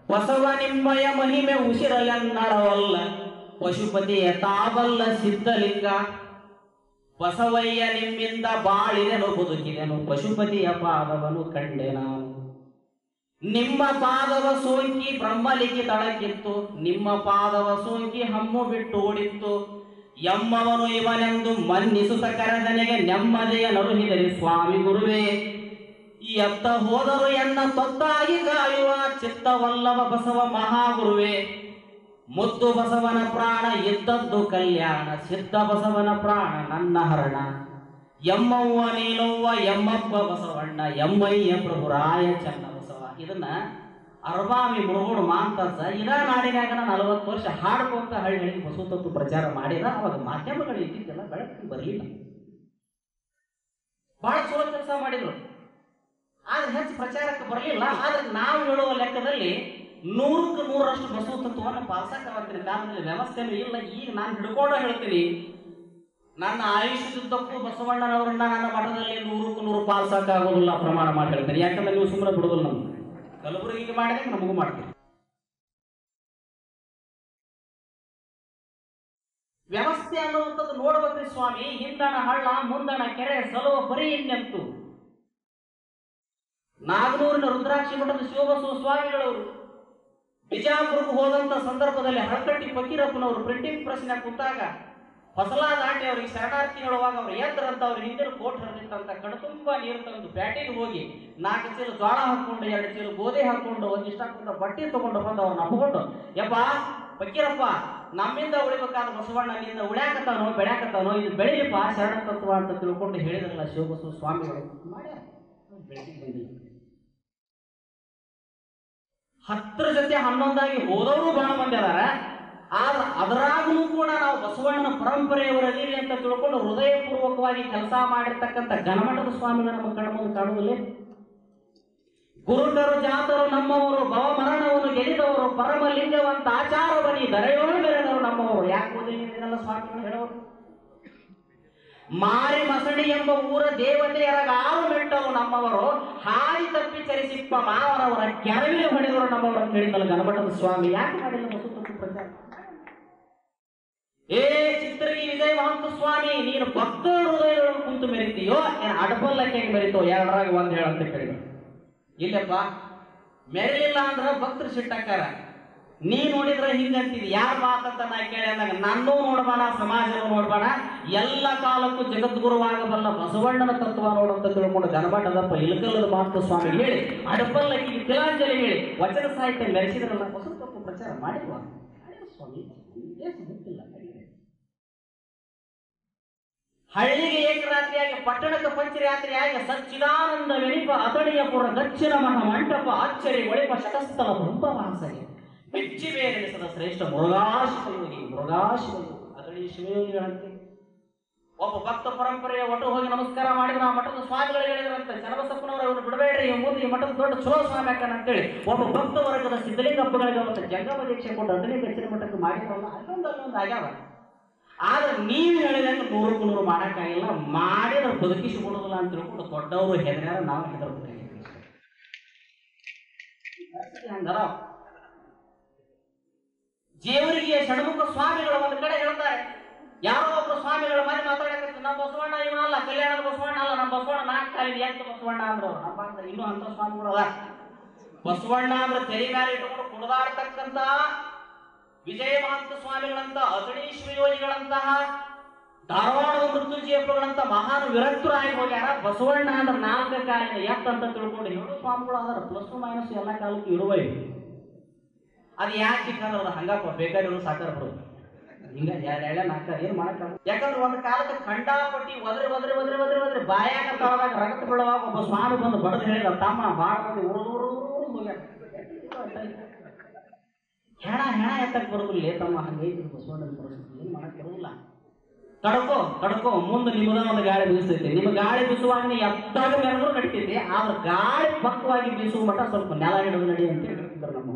ಬಸವ ನಿಮ್ಮಯ ಮಹಿಮೆ ಉಸಿರಲೆನ್ನಳವಲ್ಲ ಪಶುಪತಿಯ ತಾಬಲ್ಲ ಸಿದ್ಧಲಿಂಗ ಬಸವಯ್ಯ ನಿಮ್ಮಿಂದ ಬಾಳಿದೆನು ಬದುಕಿದೆನು ಪಶುಪತಿಯ ಪಾದವನು ಕಂಡೆ ನಾನು ನಿಮ್ಮ ಪಾದವ ಸೋಂಕಿ ಬ್ರಹ್ಮಲಿಖಿ ತಳಕಿತ್ತು ನಿಮ್ಮ ಪಾದವ ಸೋಂಕಿ ಹಮ್ಮು ಬಿಟ್ಟು ಓಡಿತ್ತು ಎಮ್ಮವನು ಇವನೆಂದು ಮನ್ನಿಸುತ್ತ ಕರೆದನಿಗೆ ನೆಮ್ಮದಿಯ ನರುಹಿದರಿ ಸ್ವಾಮಿ ಗುರುವೇ ಈ ಅತ್ತ ಹೋದರು ಎನ್ನ ತೊತ್ತಾಗಿ ಕಾಯುವ ಚಿತ್ತವಲ್ಲವ ಬಸವ ಮಹಾಗುರುವೇ ಮುದ್ದು ಬಸವನ ಪ್ರಾಣ ಇದ್ದದ್ದು ಕಲ್ಯಾಣ ಸಿದ್ಧ ಬಸವನ ಪ್ರಾಣ ನನ್ನ ಹರಣ ಎಮ್ಮವ್ವ ನೀನವ್ವ ಎಮ್ಮಪ್ಪ ಬಸವಣ್ಣ ಎಮ್ಮಯ್ಯ ಪ್ರಭುರಾಯ ಚನ್ನ ಬಸವ ಇದನ್ನ ಅರ್ಬಾಮಿ ಮುರುಗೋಡು ಮಾಂತಸ ಇದ ನಾಡಿನಾಗ ನಲವತ್ತು ವರ್ಷ ಹಾಡ್ಕೊಂತ ಹಳ್ಳಿ ಹಳ್ಳಿ ಬಸವ ತತ್ವ ಪ್ರಚಾರ ಮಾಡಿದ ಅವಾಗ ಮಾಧ್ಯಮಗಳು ಇದ್ದಿದ್ದೆಲ್ಲ ಬೆಳಕಿಗೆ ಬರಲಿಲ್ಲ ಬಹಳ ಚಲೋ ಕೆಲಸ ಮಾಡಿದ್ರು ಆದ್ರೆ ಹೆಚ್ಚು ಪ್ರಚಾರಕ್ಕೆ ಬರಲಿಲ್ಲ ಆದ್ರೆ ನಾವು ಹೇಳುವ ಲೆಕ್ಕದಲ್ಲಿ ನೂರಕ್ಕೆ ನೂರರಷ್ಟು ಬಸವ ತತ್ವವನ್ನು ಪಾಲ್ಸಕ್ಕವತ್ತಿನ ಕಾಲದಲ್ಲಿ ವ್ಯವಸ್ಥೆನೂ ಇಲ್ಲ ಈಗ ನಾನು ಹಿಡ್ಕೊಂಡು ಹೇಳ್ತೀನಿ ನನ್ನ ಆಯುಷ್ಯದುದ್ದಕ್ಕೂ ಬಸವಣ್ಣನವರನ್ನ ನನ್ನ ಮಠದಲ್ಲಿ ನೂರಕ್ಕೂ ನೂರು ಪಾಲ್ಸಕ್ಕಾಗೋದಿಲ್ಲ ಪ್ರಮಾಣ ಮಾಡಿ ಹೇಳ್ತೀನಿ ಯಾಕಂದ್ರೆ ನೀವು ಸುಮ್ಮನೆ ಬಿಡೋದಿಲ್ಲ ನಮ್ಗೆ ಕಲಬುರಗಿಗೆ ಮಾಡಿದಾಗ ನಮಗೂ ಮಾಡ್ತೀವಿ ವ್ಯವಸ್ಥೆ ಅನ್ನುವಂಥದ್ದು ನೋಡ್ಬೇಕ್ರಿ ಸ್ವಾಮಿ ಹಿಂದಣ ಹಳ್ಳ ಮುಂದಣ ಕೆರೆ ಸಲುವ ಬರೀ ಇನ್ನೆಂತು ನಾಗನೂರಿನ ರುದ್ರಾಕ್ಷಿ ಮಠದ ಶಿವಬಸವ ಸ್ವಾಮಿಗಳವರು ಬಿಜಾಪುರಕ್ಕೆ ಹೋದಂತ ಸಂದರ್ಭದಲ್ಲಿ ಹಳಕಟ್ಟಿ ಫಕೀರಪ್ಪನವರು ಪ್ರಿಂಟಿಂಗ್ ಪ್ರೆಸ್ನ ಕುಂತಾಗ ಫಸಲಾ ದಾಟಿ ಅವರಿಗೆ ಶರಣಾರ್ಥಿ ಹೇಳುವಾಗ ಅವ್ರು ಎದ್ದರಂತ ಅವ್ರ ಹಿಂದಿನ ಕೋಟ್ ಹರಿದಿತ್ತಂತ ಕಣತುಂಬ ನೀರು ತಂದು ಪ್ಯಾಟಿಗೆ ಹೋಗಿ ನಾಲ್ಕು ಚೀಲ ಜೋಳ ಹಾಕೊಂಡು ಎರಡು ಚೀಲ ಗೋಧಿ ಹಾಕೊಂಡು ಒಂದಿಷ್ಟ ಹಾಕೊಂಡು ಬಟ್ಟೆ ತಗೊಂಡು ಬಂದು ಅವ್ರನ್ನ ಅಪ್ಕೊಂಡು ಯಪ್ಪ ಫಕೀರಪ್ಪ ನಮ್ಮಿಂದ ಉಳಿಬೇಕಾದ ಬಸವಣ್ಣ ನಿಂದ ಉಳ್ಯಾಕತ್ತಾನೋ ಬೆಳ್ಯಾಕತ್ತಾನೋ ಇದು ಬೆಳಿಲಿಪ್ಪ ಶರಣ ತತ್ವ ಅಂತ ತಿಳ್ಕೊಂಡು ಹೇಳಿದ್ರಲ್ಲ ಶಿವಬಸವ ಸ್ವಾಮಿಗಳು ಮಾಡ್ಯಾರ ಬೆಳಕಿಗೆ ಬಂದಿಲ್ಲ ಹತ್ತರ ಜೊತೆ ಹನ್ನೊಂದಾಗಿ ಹೋದವರು ಬಹಳ ಮಂದಿ ಅದಾರ ಆದ್ರೆ ಅದರಾಗೂ ಕೂಡ ನಾವು ಬಸವಣ್ಣನ ಪರಂಪರೆಯವರದೀವಿ ಅಂತ ತಿಳ್ಕೊಂಡು ಹೃದಯಪೂರ್ವಕವಾಗಿ ಕೆಲಸ ಮಾಡಿರ್ತಕ್ಕಂಥ ಗಣಮಠದ ಸ್ವಾಮಿಗಳು ನಮ್ಮ ಕಣ್ಣ ಮುಂದೆ ಕಾಣುವುದಿಲ್ಲ ಗುರುಕರು ಜಾತರು ನಮ್ಮವರು ಭವಮರಣವನ್ನು ಗೆಲ್ಲಿದವರು ಪರಮಲಿಂಗವಂತ ಆಚಾರ ಬನಿ ದರೆಯೋಳು ಬೆರೆದವರು ನಮ್ಮವರು ಯಾಕೆ ಓದಿಲ್ಲ ಸ್ವಾಮಿಗಳು ಹೇಳೋರು ಮಾರಿ ಮಸಣಿ ಎಂಬ ಊರ ದೇವತೆಯರಗ ಆರು ಮೆಟ್ಟರು ನಮ್ಮವರು ಹಾರಿ ತಪ್ಪಿ ಚರಿಸಿಪ್ಪ ಮಾವನವರ ಕೆರವಿಗೆ ಹೊಡೆದರು ನಮ್ಮವರು ಅಂತ ಹೇಳಿದಲ್ಲ ಗಣಮಠದ ಸ್ವಾಮಿ ಯಾಕೆ ಮಾಡಿಲ್ಲ ಬಸವತತ್ವ ಪ್ರಚಾರ ಏ ಚಿತ್ರಗಿ ವಿಜಯ ಮಹಂತ ಸ್ವಾಮಿ ನೀನು ಭಕ್ತರ ಹೃದಯಗಳನ್ನು ಕುಂತು ಮೆರಿತೀಯೋ ಏನ್ ಅಡಪಲ್ಲಕ್ಕೆ ಮೆರಿತೋ ಎರಡರಾಗ ಒಂದ್ ಹೇಳಂತ ಕೇಳಿದ್ರು ಇಲ್ಲಪ್ಪ ಮೆರಲಿಲ್ಲ ಅಂದ್ರ ಭಕ್ತರು ಸಿಟ್ಟಾಕಾರ ನೀ ನೋಡಿದ್ರೆ ಹಿಂಗಂತಿದ್ ಯಾರ ಮಾತಂತ ನಾ ಕೇಳಿ ಅಂದಾಗ ನನ್ನೂ ನೋಡ್ಬೇಡ ಸಮಾಜನೂ ನೋಡ್ಬೇಡ ಎಲ್ಲ ಕಾಲಕ್ಕೂ ಜಗದ್ಗುರುವಾಗಬಲ್ಲ ಬಸವಣ್ಣನ ತತ್ವ ನೋಡಂತ ತಿಳ್ಕೊಂಡು ಗಣಮಠದಪ್ಪ ಇಲಕಲ್ಲದ ಮಾತು ಸ್ವಾಮಿ ಹೇಳಿ ಅಡಪಲ್ಲಕ್ಕಿಗೆ ತಿಲಾಂಜಲಿ ಹೇಳಿ ವಚನ ಸಾಹಿತ್ಯ ಮೆರೆಸಿದ್ರಲ್ಲ ಬಸವ ತತ್ವ ಪ್ರಚಾರ ಮಾಡಿಲ್ವ ಮಾಡಿಲ್ಲ ಸ್ವಾಮಿ ಏನು ಗೊತ್ತಿಲ್ಲ ನಡೀಲಿ. ಹಳ್ಳಿಗೆ ಏಕರಾತ್ರಿಯಾಗಿ ಪಟ್ಟಣಕ್ಕೆ ಪಂಚರಾತ್ರಿಯಾಗಿ ಸಚ್ಚಿದಾನಂದ ವೆನಿಪ ಅತಣಿಯಪುರ ದಕ್ಷಿಣ ಮಠ ಮಂಟಪ ಅಚ್ಚರಿ ಒಳಿಪ ಶತಸ್ಥಲ ಬ್ರಹ್ಮವಾಸಗೆ ಬೆಚ್ಚಿ ಬೇರೆನಿಸದ ಶ್ರೇಷ್ಠ ಮುರುಘಾಶಿವಯೋಗಿ ಮುರುಘಾಶಿವಯೋಗಿ ಅತಳಿ ಶಿವಯೋಗಿಗಳಂತೆ ಒಬ್ಬ ಭಕ್ತ ಪರಂಪರೆಯ ಒಟ್ಟು ಹೋಗಿ ನಮಸ್ಕಾರ ಮಾಡಿದ್ರೆ ಆ ಮಠದ ಸ್ವಾಮಿಗಳು ಹೇಳಿದ್ರಂತೆ ಚನ್ನಬಸಪ್ಪನವರು ಇವ್ರು ಬಿಡಬೇಡ್ರಿ ಇವ್ ಮುಂದೆ ಈ ಮಠದ ದೊಡ್ಡ ಚಲೋ ಸ್ವಾಮಿ ಅಕ್ಕನ ಅಂತೇಳಿ ಒಬ್ಬ ಭಕ್ತ ವರ್ಗದ ಸಿದ್ಧಲಿಂಗಪ್ಪಗಳಿಗೆ ಒಂದು ಜಂಗಮ ದೀಕ್ಷೆ ಕೊಟ್ಟು ಹದಿನೈದು ಹೆಚ್ಚಿನ ಮಠಕ್ಕೆ ಮಾಡಿದ್ರಲ್ಲ ಅಲ್ಲೊಂದು ಅಲ್ಲೊಂದು ಆಗ್ಯಾವ ಆದ್ರೆ ನೀವು ಹೇಳಿದಂಗೆ ನೂರಕ್ಕೂ ನೂರು ಮಾಡೋಕ್ಕಾಗಿಲ್ಲ ಮಾಡಿದ್ರೆ ಬದುಕಿಸಿಕೊಡೋದಿಲ್ಲ ಅಂತ ತಿಳ್ಕೊಂಡು ದೊಡ್ಡವರು ಹೆದರ್ಯಾರ ನಾವು ಹೆದರ್ಬೇಕಾಗಿತ್ತು ಹಂಗದ ಜೇವರಿಗೆ ಷಣ್ಮುಖ ಸ್ವಾಮಿಗಳು ಒಂದು ಕಡೆ ಹೇಳ್ತಾರೆ ಯಾರೋ ಒಬ್ರು ಸ್ವಾಮಿಗಳ ಮನೆ ಮಾತಾಡಕತ್ತ ನಮ್ಮ ಬಸವಣ್ಣ ಇವ ಅಲ್ಲ ಕಲ್ಯಾಣದ ಬಸವಣ್ಣ ಅಲ್ಲ ನಮ್ಮ ಬಸವಣ್ಣ ನಾಲ್ಕು ಕಾಲಿನ ಎಂತ ಬಸವಣ್ಣ ಅಂದ್ರು ಅವ್ರು. ನಮ್ಮ ಅಂತ ಇನ್ನೂ ಅಂತ ಸ್ವಾಮಿಗಳು ಅದ ಬಸವಣ್ಣ ಅಂದ್ರೆ ತೆರೆ ಮೇಲೆ ಇಟ್ಕೊಂಡು ಕುಣಿದಾಡ್ತಕ್ಕಂತ ವಿಜಯ ಮಹಂತ ಸ್ವಾಮಿಗಳಂತ ಅತಣಿ ಶಿವಯೋಗಿಗಳಂತಹ ಧಾರವಾಡದ ಮೃತ್ಯುಂಜಯಪ್ಪಗಳಂತ ಮಹಾನ್ ವಿರಕ್ತರಾಗಿ ಹೋಗ್ಯಾರ ಬಸವಣ್ಣ ಅಂದ್ರೆ ನಾಲ್ಕು ಕಾಲಿನ ಎತ್ತ ಅಂತ ತಿಳ್ಕೊಂಡು ಹೇಳು ಸ್ವಾಮಿಗಳು ಅದಾರ ಪ್ಲಸ್ ಮೈನಸ್ ಎಲ್ಲ ಕಾಲಕ್ಕೂ ಇರುವ ಇವು ಅದು ಯಾಕೆ ಅಂದ್ರೆ ಅದು ಹಂಗಪ್ಪ ಬೇಕಾಗಿರೋದು ಸಾಕಾರ ಬರೋದು ಹಿಂಗ ಎರಡು ಎಳೆ ನಾಲ್ಕು ಏನು ಮಾಡಕ್ಕ ಯಾಕಂದ್ರೆ ಒಂದು ಕಾಲಕ್ಕೆ ಖಂಡಾಪಟ್ಟಿ ಒದರಿ ಒದರಿ ಒದರಿ ಒದರಿ ಒದರಿ ಬಾಯಾಗ ತಳದಾಗ ರಗತ ಬೀಳುವಾಗ ಒಬ್ಬ ಸ್ವಾಮಿ ಬಂದು ಬಡದು ಹೇಳಿದ ತಮ್ಮ ಭಾಳ ಮಂದಿ ಉರುದು ಉರುದು ಉರುದು ಹೋಗ್ಯಾರ ಹೆಣ ಹೆಣ ಎತ್ತಕ್ಕೆ ಬರೋದಿಲ್ಲ ತಮ್ಮ ಹಂಗೈತಿ ಬಸವಣ್ಣನ ಪರಿಸ್ಥಿತಿ ಏನು ಮಾಡಕ್ಕೆ ಬರೋದಿಲ್ಲ ತಡ್ಕೋ ತಡ್ಕೋ ಮುಂದೆ ನಿಮ್ಮದ ಒಂದು ಗಾಳಿ ಬೀಸ್ತೈತಿ ನಿಮ್ಮ ಗಾಳಿ ಬೀಸುವಾಗ ನೀ ಎತ್ತಾಗ ಮೆರೆದ್ರು ನಡಿತೈತಿ ಆದ್ರೆ ಗಾಳಿ ಪಕ್ವಾಗಿ ಬೀಸುವ ಮಟ್ಟ ಸ್ವಲ್ಪ ನೆಲ ಹಿಡಿದು ನಡಿ ಅಂತ ಹೇಳ್ತಿದ್ರು ನಮ್ಮ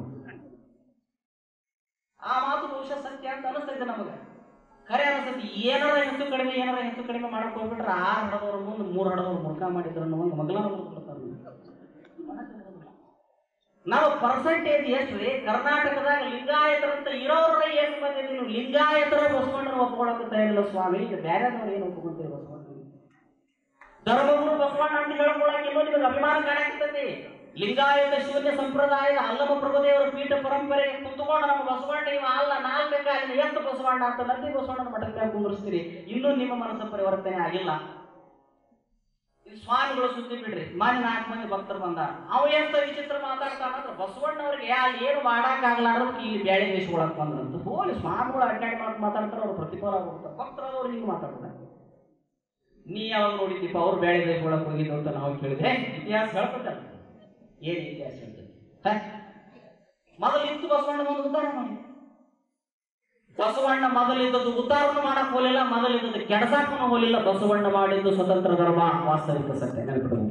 ಆ ಮಾತು ಬಹುಶಃ ಸತ್ಯ ಅಂತ ಅನಿಸ್ತೈತೆ ನಮಗೆ ಖರೆ ಅನಿಸ್ತೈತಿ ಏನಾರ ಹೆಚ್ಚು ಕಡಿಮೆ ಏನಾರ ಹೆಚ್ಚು ಕಡಿಮೆ ಮಾಡಕ್ ಹೋಗ್ಬಿಟ್ರೆ ಆರು ಹಡದವ್ರ ಮುಂದೆ ಮೂರು ಹಡದವ್ರು ಮುರ್ಕ ಮಾಡಿದ್ರು ಅನ್ನೋ ಒಂದು ಮಗಲ ನಾವು ಪರ್ಸೆಂಟೇಜ್ ಎಷ್ಟು ರೀ ಕರ್ನಾಟಕದಾಗ ಲಿಂಗಾಯತರಂತ ಇರೋರ ಎಷ್ಟು ಮಂದಿ ನೀವು ಲಿಂಗಾಯತರ ಬಸವಣ್ಣನ ಒಪ್ಕೊಳಕ್ಕೆ ತಯಾರಿಲ್ಲ ಸ್ವಾಮಿ ಇದು ಬೇರೆದವ್ರು ಏನು ಒಪ್ಕೊಂತೀವಿ ಬಸವಣ್ಣ ಧರ್ಮಗುರು ಬಸವಣ್ಣ ಅಂತ ಹೇಳ್ಕೊಳಕ್ಕೆ ಇನ್ನೂ ನಿಮಗೆ ಅಭಿಮಾನ ಕಾಣಾಕ್ತೈತಿ ಲಿಂಗಾಯತ ಶೂನ್ಯ ಸಂಪ್ರದಾಯದ ಅಲ್ಲಮ ಪ್ರಭುದೇವರ ಪೀಠ ಪರಂಪರೆಗೆ ಕುಂತ್ಕೊಂಡು ನಮ್ಮ ಬಸವಣ್ಣ ಇವ ಅಲ್ಲ ನಾಲ್ಕು ಕಾಲಿನ ಎಷ್ಟು ಬಸವಣ್ಣ ಅಂತ ನಂದಿ ಬಸವಣ್ಣನ ಮಠಕ್ಕೆ ಕುಂದಿರ್ಸ್ತೀರಿ ಇನ್ನೂ ನಿಮ್ಮ ಮನಸ್ಸು ಪರಿವರ್ತನೆ ಆಗಿಲ್ಲ ಈ ಸ್ವಾಮಿಗಳು ಸುದ್ದಿ ಬಿಡ್ರಿ ಮನೆ ನಾಲ್ಕು ಮಂದಿ ಭಕ್ತರು ಬಂದಾರ ಅವ ಎಂತ ವಿಚಿತ್ರ ಮಾತಾಡ್ತಾನ ಅಂದ್ರೆ ಬಸವಣ್ಣವ್ರಿಗೆ ಯಾ ಏನು ಮಾಡಕ್ಕಾಗ್ಲಾರದಕ್ಕೆ ಇಲ್ಲಿ ಬ್ಯಾಳೆ ದೇಶಗೊಳಕ್ ಬಂದ್ರಂತ ಹೋಲಿ ಸ್ವಾಮಿಗಳು ಅಡ್ಡಾಡಿ ಮಾತು ಮಾತಾಡ್ತಾರೆ ಅವ್ರು ಪ್ರತಿಫಲ ಹೋಗ್ತಾರೆ ಭಕ್ತರಾದವ್ರು ಹಿಂಗೆ ಮಾತಾಡ್ತಾರೆ ನೀ ಯಾವಾಗ ನೋಡಿದ್ದೀಪ ಅವ್ರು ಬ್ಯಾಳೆ ದೇಶಗೊಳಕ್ ಹೋಗಿದ್ದು ಅಂತ ನಾವು ಕೇಳಿದ್ರೆ ಇತಿಹಾಸ ಹೇಳ್ತಲ್ಲ ಏನು ಇತಿಹಾಸ ಹೇಳ್ತದೆ ಹ? ಮೊದಲು ಇತ್ತು ಬಸವಣ್ಣ ಒಂದು ಉದ್ಧಾರ ಮಾಡಿ ಬಸವಣ್ಣ ಮೊದಲಿದ್ದದ್ದು ಉದ್ಧಾರನು ಮಾಡಕ್ ಹೋಲಿಲ್ಲ ಮೊದಲಿದ್ದದ್ದು ಕೆಡಸಾಕನು ಹೋಲಿಲ್ಲ ಬಸವಣ್ಣ ಮಾಡಿದ್ದು ಸ್ವತಂತ್ರ ಧರ್ಮ ವಾಸ್ತವಿಕ ಸತ್ಯ ನೆನಪಿಡುವುದು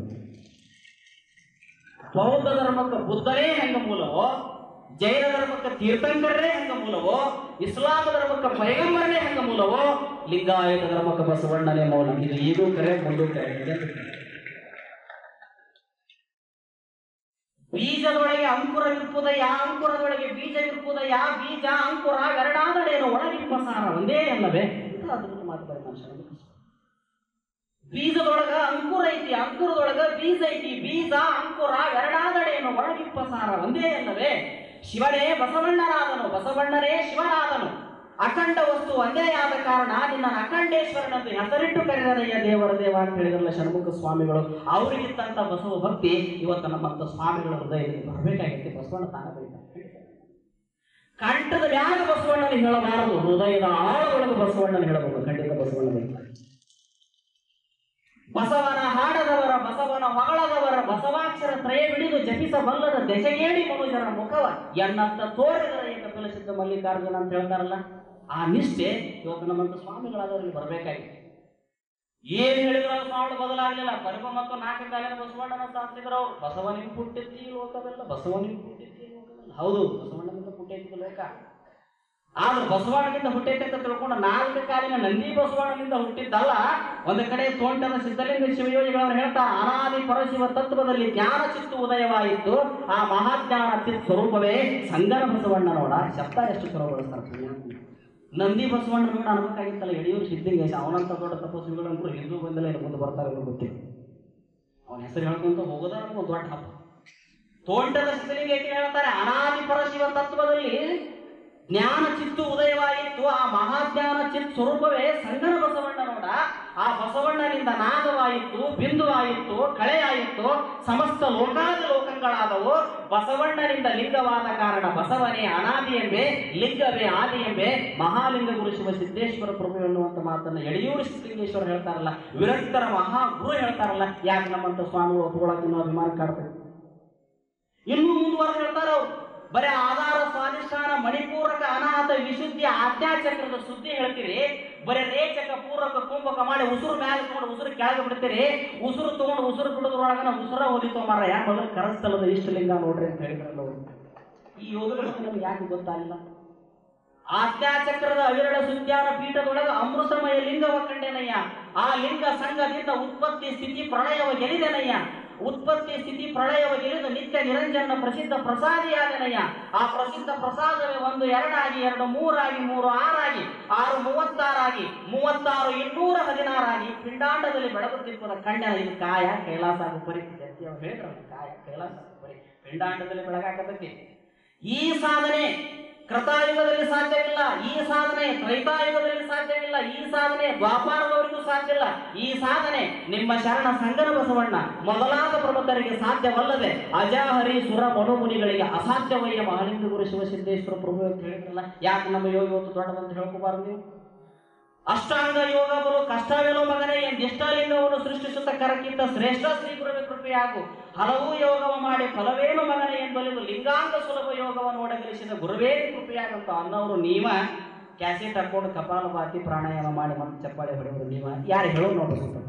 ಬೌದ್ಧ ಧರ್ಮಕ್ಕೆ ಬುದ್ಧನೇ ಹೆಂಗ ಮೂಲವೋ ಜೈನ ಧರ್ಮಕ್ಕೆ ತೀರ್ಥಂಕರನೇ ಹೆಂಗ ಮೂಲವೋ ಇಸ್ಲಾಂ ಧರ್ಮಕ್ಕೆ ಪೈಗಂಬರನೇ ಹೆಂಗ ಮೂಲವೋ ಲಿಂಗಾಯತ ಧರ್ಮಕ್ಕೆ ಬಸವಣ್ಣನೇ ಮೌಲ ಇದು ಈಗೂ ಕರೆ ಮುಂದೂ ಕರೆ ಇದೆ. ಬೀಜದೊಳಗೆ ಅಂಕುರವಿರ್ಪುದ ಯಾ ಅಂಕುರದೊಳಗೆ ಬೀಜವಿರ್ಪುದ ಯಾ ಬೀಜ ಅಂಕುರ ಎರಡಾದಡೇನು ಒಳಗಿರುವ ಸಾರ ಒಂದೇ ಅಲ್ಲವೇ ಇದು ಅದ್ಭುತ ಮಾತು ಬರೀ ಮನುಷ್ಯನಿಗೆ. ಬೀಜದೊಳಗ ಅಂಕುರ ಐತಿ ಅಂಕುರದೊಳಗ ಬೀಜ ಐತಿ ಬೀಜ ಅಂಕುರ ಎರಡಾದಡೇನು ಒಳಗಿಪ್ಪ ಸಾರ ಒಂದೇ ಅಲ್ಲವೇ ಶಿವನೇ ಬಸವಣ್ಣನಾದನು ಬಸವಣ್ಣನೇ ಶಿವನಾದನು ಅಖಂಡ ವಸ್ತು ಒಂದೇ ಆದ ಕಾರಣ ನಿನ್ನ ಅಖಂಡೇಶ್ವರನಂದು ಹೆಸರಿಟ್ಟು ಕರೆದರಯ್ಯ ದೇವರ ದೇವ ಅಂತ ಹೇಳಿದ್ರಲ್ಲ ಷಣ್ಮುಖ ಸ್ವಾಮಿಗಳು ಅವರಿಗಿತ್ತಂತ ಬಸವ ಭಕ್ತಿ ಇವತ್ತು ನಮ್ಮಂತ ಸ್ವಾಮಿಗಳ ಹೃದಯದಲ್ಲಿ ಬರಬೇಕಾಗಿತ್ತು ಬಸವಣ್ಣ ತಾನ ಬೈತಾರೆ ಕಂಠದ ಮ್ಯಾಗ ಬಸವಣ್ಣನ ಹೇಳಬಾರದು ಹೃದಯದ ಆಳದೊಳಗೆ ಬಸವಣ್ಣನ ಹೇಳಬಹುದು ಖಂಡಿತ ಬಸವಣ್ಣ ಬೈತಾರೆ ಬಸವನ ಹಾಡದವರ ಬಸವನ ಹೊಗಳದವರ ಬಸವಾಕ್ಷರ ತ್ರಯ ಬಿಡಿದು ಜಪಿಸಬಲ್ಲದ ದೆಸಗೇಡಿ ಮನುಜರ ಮುಖವ ಎನ್ನತ್ತ ತೋರಿದರ ಏಕ ಕಲಿಸಿದ್ದ ಮಲ್ಲಿಕಾರ್ಜುನ ಅಂತ ಹೇಳ್ತಾರಲ್ಲ ಆ ನಿಷ್ಠೆ ಇವತ್ತು ನಮ್ಮಂತ ಸ್ವಾಮಿಗಳಾದವರಿಗೆ ಬರಬೇಕಾಗಿತ್ತು ಏನ್ ಹೇಳಿದ್ರು ಅವ್ರ ಸ್ವಾಮಿಗಳು ಬದಲಾಗಲಿಲ್ಲ ಪರಿಮ ಮತ್ತು ನಾಲ್ಕು ಕಾಲಿನ ಬಸವಣ್ಣನ ಸ್ಥಾಪಿಸಿದ್ರು ಅವ್ರು ಬಸವನಿಗೆ ಹುಟ್ಟಿದ್ದಿ ಈ ಲೋಕವೆಲ್ಲ ಬಸವನಿಗೆ ಹುಟ್ಟಿದ್ದಿ ಈ ಲೋಕವೆಲ್ಲ ಹೌದು ಬಸವಣ್ಣನಿಂದ ಹುಟ್ಟೈತಿ ಲೋಕ ಆದ್ರೆ ಬಸವಣ್ಣನಿಂದ ಹುಟ್ಟೈತೆ ಅಂತ ತಿಳ್ಕೊಂಡು ನಾಲ್ಕು ಕಾಲಿನ ನಂದಿ ಬಸವಣ್ಣನಿಂದ ಹುಟ್ಟಿದ್ದಲ್ಲ ಒಂದು ಕಡೆ ತೋಂಟದ ಸಿದ್ಧಲಿಂಗ ಶಿವಯೋಗಿಗಳವರು ಹೇಳ್ತಾ ಅನಾದಿ ಪರಶಿವ ತತ್ವದಲ್ಲಿ ಜ್ಞಾನ ಚಿತ್ತು ಉದಯವಾಯಿತು ಆ ಮಹಾಜ್ಞಾನ ಚಿತ್ ಸ್ವರೂಪವೇ ಸಂಗನ ಬಸವಣ್ಣ ನೋಡ ಶಬ್ದ ಎಷ್ಟು ಚಲೋ ಬಳಸ್ತಾರೆ ಪುಣ್ಯಾತ್ಮ. ನಂದಿ ಬಸವಣ್ಣ ನೋಡ ಅನ್ಬೇಕಾಗಿತ್ತಲ್ಲ ಯಡಿಯೂರು ಸಿದ್ಧಲಿಂಗೇಶ ಅವನಂತ ದೊಡ್ಡ ತಪಸ್ವಿಗಳಂತೂ ಹಿಂದೂ ಬಂದಲೇ ಮುಂದೆ ಬರ್ತಾರೆ ಅನ್ನೋ ಗೊತ್ತಿಲ್ಲ ಅವನ ಹೆಸರು ಹೇಳ್ಕೊಂತ ಹೋಗೋದ ನಮ್ಗೆ ದೊಡ್ಡ ಹಬ್ಬ ತೋಂಟದ ಸಿದ್ಧಲಿಂಗೇಶ ಹೇಳ್ತಾರೆ ಅನಾದಿ ಪರಶಿವ ತತ್ವದಲ್ಲಿ ಜ್ಞಾನ ಚಿತ್ತು ಉದಯವಾಯಿತು ಆ ಮಹಾಜ್ಞಾನ ಚಿತ್ ಸ್ವರೂಪವೇ ಸಂಗನ ಬಸವಣ್ಣ ನೋಡ ಆ ಬಸವಣ್ಣನಿಂದ ನಾದವಾಯಿತು ಬಿಂದುವಾಯಿತು ಕಳೆಯಾಯಿತು ಸಮಸ್ತ ಲೋಕಾದಿ ಲೋಕಗಳಾದವು ಬಸವಣ್ಣನಿಂದ ಲಿಂಗವಾದ ಕಾರಣ ಬಸವನೇ ಅನಾದಿ ಎಂಬೆ ಲಿಂಗವೇ ಆದಿ ಎಂಬೆ ಮಹಾಲಿಂಗ ಗುರು ಶಿವ ಸಿದ್ದೇಶ್ವರ ಪ್ರಭು ಎನ್ನುವಂತ ಮಾತನ್ನ ಯಡಿಯೂರು ಸಿದ್ಧಲಿಂಗೇಶ್ವರ ಹೇಳ್ತಾರಲ್ಲ ವಿರಕ್ತರ ಮಹಾಗುರು ಹೇಳ್ತಾರಲ್ಲ ಯಾಕೆ ನಮ್ಮಂತ ಸ್ವಾಮಿಗಳು ಒಪ್ಕೊಳ್ಳೋಕೆ ಇನ್ನೂ ಅಭಿಮಾನ ಕಾಡ್ತೇವೆ ಇನ್ನೂ ಮುಂದುವರೆದು ಹೇಳ್ತಾರೆ ಅವ್ರು ಬರೀ ಆಧಾರ ಸ್ವಾಧಿಷ್ಠಾನ ಮಣಿಪೂರಕ ಅನಾಥ ವಿಶುದ್ಧಿ ಆಜ್ಞಾಚಕ್ರದ ಸುದ್ದಿ ಹೇಳ್ತೀರಿ ಬರೀ ರೇಚಕ ಪೂರಕ ಕುಂಭಕ ಮಾಡಿ ಉಸುರು ಮ್ಯಾಲೆ ತಗೊಂಡು ಉಸುರು ಕೆಳಗೆ ಬಿಡ್ತೀರಿ ಉಸುರು ತಗೊಂಡು ಉಸುರು ಬಿಡೋದ್ರೊಳಗನ ಉಸುರ ಹೊಲಿತೋ ಮಾರ ಯಾಕೆ ಮೊದಲು ಕರಸ್ಥಲದ ಇಷ್ಟಲಿಂಗ ನೋಡ್ರಿ ಅಂತ ಹೇಳಿದ್ರಲ್ಲ ಅವ್ರು. ಈ ಯೋಗಗಳ ಬಗ್ಗೆ ನಮ್ಗೆ ಯಾಕೆ ಗೊತ್ತಾಗಿಲ್ಲ ಆಜ್ಞಾಚಕ್ರದ ಅವಿರಳ ಸುದ್ಯಾನ ಪೀಠದೊಳಗ ಅಮೃತಮಯ ಲಿಂಗವ ಕಂಡೆನಯ್ಯ ಆ ಲಿಂಗ ಸಂಘದಿಂದ ಉತ್ಪತ್ತಿ ಸ್ಥಿತಿ ಪ್ರಳಯವ ಗೆಲಿದೆನಯ್ಯ ಉತ್ಪತ್ತಿ ಸ್ಥಿತಿ ಪ್ರಳಯವ ಗೆಲಿದು ನಿತ್ಯ ನಿರಂಜನ ಪ್ರಸಿದ್ಧ ಪ್ರಸಾದಿಯಾದನಯ್ಯ ಆ ಪ್ರಸಿದ್ಧ ಪ್ರಸಾದವೇ ಒಂದು ಎರಡಾಗಿ ಎರಡು ಮೂರಾಗಿ ಮೂರು ಆರಾಗಿ ಆರು ಮೂವತ್ತಾರಾಗಿ ಮೂವತ್ತಾರು ಇನ್ನೂರ ಹದಿನಾರಾಗಿ ಪಿಂಡಾಂಡದಲ್ಲಿ ಬೆಳಗುತ್ತಿಪ್ಪದ ಕಣ್ಣ ಇದು ಕಾಯ ಕೈಲಾಸ ಆಗೋ ಪರಿಸ್ಥಿತಿ ಅಂತ ಅವ್ರು ಹೇಳಿದ್ರಲ್ಲ ಕಾಯ ಕೈಲಾಸ ಆಗೋ ಪರಿ ಪಿಂಡಾಂಡದಲ್ಲಿ ಬೆಳಗಾಕತೈತಿ ಈ ಸಾಧನೆ ಕೃತಾಯುಗದಲ್ಲಿ ಸಾಧ್ಯವಿಲ್ಲ ಈ ಸಾಧನೆ ತ್ರೈತಾಯುಗದಲ್ಲಿ ಸಾಧ್ಯವಿಲ್ಲ ಈ ಸಾಧನೆ ದ್ವಾಪಾರದವರಿಗೂ ಸಾಧ್ಯ ಇಲ್ಲ ಈ ಸಾಧನೆ ನಿಮ್ಮ ಶರಣ ಸಂಗನ ಬಸವಣ್ಣ ಮೊದಲಾದ ಪ್ರಬುದ್ಧರಿಗೆ ಸಾಧ್ಯವಲ್ಲದೆ ಅಜಾಹರಿ ಸುರ ಮನುಮುನಿಗಳಿಗೆ ಅಸಾಧ್ಯವಯ್ಯ ಮಹಾಲಿಂಗ ಗುರು ಶಿವಸಿದ್ದೇಶ್ವರ ಪ್ರಭು ಅಂತ ಹೇಳಿದ್ರಲ್ಲ ಯಾಕೆ ನಮ್ಮ ಯೋಗಿ ಇವತ್ತು ದೊಡ್ಡದಂತ ಹೇಳ್ಕೋಬಾರ್ದು ನೀವು ಅಷ್ಟಾಂಗ ಯೋಗ ಬಲು ಕಷ್ಟವೇನೋ ಮಗನೇ ಎಂದಿಷ್ಟಲಿಂಗವನ್ನು ಸೃಷ್ಟಿಸುತ್ತ ಕರಕಿದ್ದ ಶ್ರೇಷ್ಠ ಶ್ರೀ ಗುರುವೆ ಕೃಪೆಯಾಗು ಹಲವು ಯೋಗವ ಮಾಡಿ ಫಲವೇನು ಮಗನೇ ಎಂಬಲಿದು ಲಿಂಗಾಂಗ ಸುಲಭ ಯೋಗವನ್ನು ಒಡಗಿಸಿದ ಗುರುವೇ ಕೃಪೆಯಾಗಂತ ಅನ್ನೋರು ನೀವ ಕ್ಯಾಸೆಟ್ ಹಾಕೊಂಡು ಕಪಾಲಭಾತಿ ಪ್ರಾಣಾಯಾಮ ಮಾಡಿ ಮತ್ತೆ ಚಪ್ಪಾಳೆ ಹೊಡೆಯೋದು ನೀವ ಯಾರು ಹೇಳೋ ನೋಡು ಸ್ವಲ್ಪ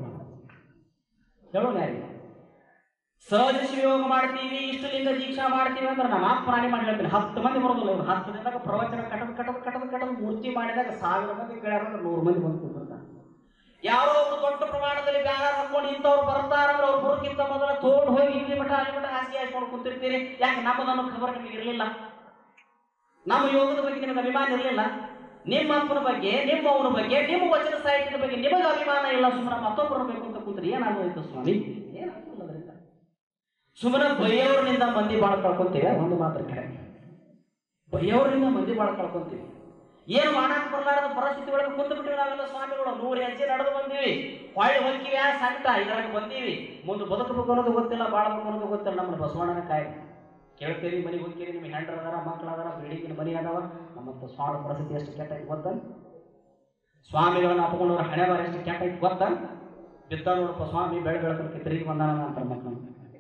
ಹೇಳೋಣ ಯಾರಿಗೆ ಸಹಜ ಶಿವಯೋಗ ಮಾಡ್ತೀವಿ ಇಷ್ಟು ಲಿಂಗ ದೀಕ್ಷಾ ಮಾಡ್ತೀವಿ ಅಂದ್ರೆ ನಮ್ಮ ಅಪ್ಪ ಪ್ರಾಣಿ ಮಾಡಿ ಹೇಳ್ತೀನಿ ಹತ್ತು ಮಂದಿ ಬರೋದಿಲ್ಲ ಇವ್ರು ಹತ್ತು ದಿನದಾಗ ಪ್ರವಚನ ಕಟದ ಕಟದ ಕಟದ ಕಟದ ಮೂರ್ತಿ ಮಾಡಿದಾಗ ಸಾವಿರ ಮಂದಿ ಕೇಳ್ಯಾರ ಅಂದ್ರೆ ನೂರು ಮಂದಿ ಬಂದು ಕೂತ್ಬಿಡ್ತಾರೆ ಯಾರೋ ಒಬ್ರು ದೊಡ್ಡ ಪ್ರಮಾಣದಲ್ಲಿ ಬ್ಯಾನರ್ ಹಾಕೊಂಡು ಇಂಥವ್ರು ಬರ್ತಾರಂದ್ರೆ ಅವ್ರು ಬರೋಕ್ಕಿಂತ ಮೊದಲ ತೋಡ್ ಹೋಗಿ ಇಲ್ಲಿ ಮಠ ಅಲ್ಲಿ ಮಠ ಹಾಸಿಗೆ ಹಾಕೊಂಡು ಕುಂತಿರ್ತೀರಿ ಯಾಕೆ ನಮ್ಮದನ್ನು ಖಬರ್ ನಿಮಗೆ ಇರಲಿಲ್ಲ ನಮ್ಮ ಯೋಗದ ಬಗ್ಗೆ ನಿಮಗೆ ಅಭಿಮಾನ ಇರಲಿಲ್ಲ ನಿಮ್ಮ ಅಪ್ಪನ ಬಗ್ಗೆ ನಿಮ್ಮ ಅವನ ಬಗ್ಗೆ ನಿಮ್ಮ ವಚನ ಸಾಹಿತ್ಯದ ಬಗ್ಗೆ ನಿಮಗೆ ಅಭಿಮಾನ ಇಲ್ಲ ಸುಮ್ಮನೆ ಮತ್ತೊಬ್ಬರ ಬೇಕು ಅಂತ ಕೂತ್ರೆ ಏನಾಗೋಯ್ತು ಸ್ವಾಮಿ ಏನಾಗೋದಿಲ್ಲ ಅದರಿಂದ ಸುಮ್ಮನೆ ಬೈಯೋರ್ನಿಂದ ಮಂದಿ ಬಾಳ ಕಳ್ಕೊಂತೀವಿ ಒಂದು ಮಾತ್ರ ಕರೆ ಬೈಯೋರ್ನಿಂದ ಮಂದಿ ಬಾಳ ಕಳ್ಕೊಂತೀವಿ ಏನು ಮಾಡಕ್ ಬರಲಾರದ ಪರಿಸ್ಥಿತಿ ಒಳಗೆ ಕುಂತು ಬಿಟ್ಟಿವಿ ನಾವೆಲ್ಲ ಸ್ವಾಮಿಗಳು ನೂರು ಹೆಜ್ಜೆ ನಡೆದು ಬಂದೀವಿ ಹೊಳ್ಳಿ ಹೊಕ್ಕಿವಿ ಆ ಸಂಕಟ ಇದ್ರಾಗ ಬಂದೀವಿ ಮುಂದೆ ಬದುಕಬೇಕು ಅನ್ನೋದು ಗೊತ್ತಿಲ್ಲ ಬಾಳಬೇಕು ಅನ್ನೋದು ಗೊತ್ತಿಲ್ಲ ನಮ್ಮನ್ನ ಬಸವಣ್ಣನ ಕಾಯಿ ಕೇಳ್ತೀರಿ ಮನೆಗೆ ಹೋಗ್ತೀರಿ ನಿಮಗೆ ಹೆಂಡ್ರ ಅದಾರ ಮಕ್ಳು ಅದಾರ ಬಿಲ್ಡಿಂಗಿನ ಮನೆ ಅದಾವ ನಮ್ಮಂತ ಸ್ವಾಮಿ ಪರಿಸ್ಥಿತಿ ಎಷ್ಟು ಕೆಟ್ಟ ಐತಿ ಗೊತ್ತ ಸ್ವಾಮಿಗಳನ್ನ ಅಪ್ಕೊಂಡವ್ರ ಹಣೆ ಬಾರ ಎಷ್ಟು ಕೆಟ್ಟ ಐತಿ ಗೊತ್ತ ಬಿದ್ದ ನೋಡಪ್ಪ ಸ್ವಾಮಿ ಬೆಳೆ ಬೆಳಕಕ್ಕೆ ತಿರುಗಿ ಬಂದಾನ ಅಂತ ಮಕ್ಕಳು